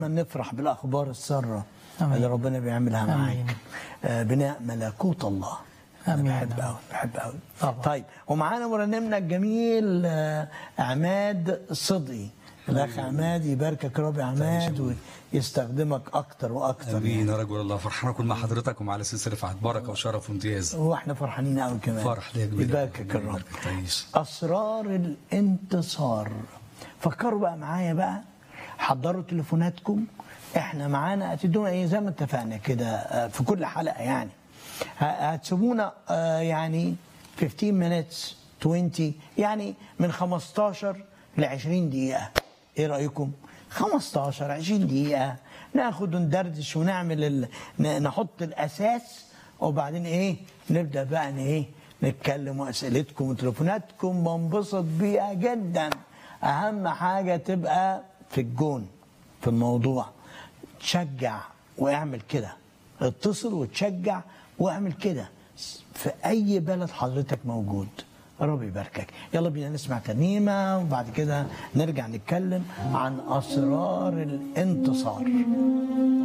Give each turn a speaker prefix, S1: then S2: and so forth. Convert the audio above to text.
S1: نفرح بالاخبار الساره
S2: آمين.
S1: اللي ربنا بيعملها
S2: آمين.
S1: معاك آه، بناء ملكوت الله أنا
S2: آمين.
S1: بحب قوي بحب قوي
S2: طبعا.
S1: طيب ومعانا مرنمنا الجميل آه، عماد صدقي الاخ عماد يباركك رب يا عماد ويستخدمك اكتر واكتر
S3: امين يا رجل الله فرحان اكون مع حضرتك ومع السلسله رفعت بركه وشرف وامتياز
S1: واحنا فرحانين قوي كمان
S3: فرح ليا كبير
S1: يباركك الرب
S3: يباركك تعيش.
S1: اسرار الانتصار فكروا بقى معايا بقى حضروا تليفوناتكم احنا معانا هتدونا ايه زي ما اتفقنا كده آه، في كل حلقه يعني ه- هتسيبونا آه، يعني 15 minutes 20 يعني من 15 ل 20 دقيقه ايه رايكم 15 20 دقيقه ناخد وندردش ونعمل ال... ن- نحط الاساس وبعدين ايه نبدا بقى ان ايه نتكلم واسئلتكم وتليفوناتكم بنبسط بيها جدا اهم حاجه تبقى في الجون في الموضوع تشجع واعمل كده اتصل وتشجع واعمل كده في اي بلد حضرتك موجود ربي يباركك يلا بينا نسمع ترنيمه وبعد كده نرجع نتكلم عن اسرار الانتصار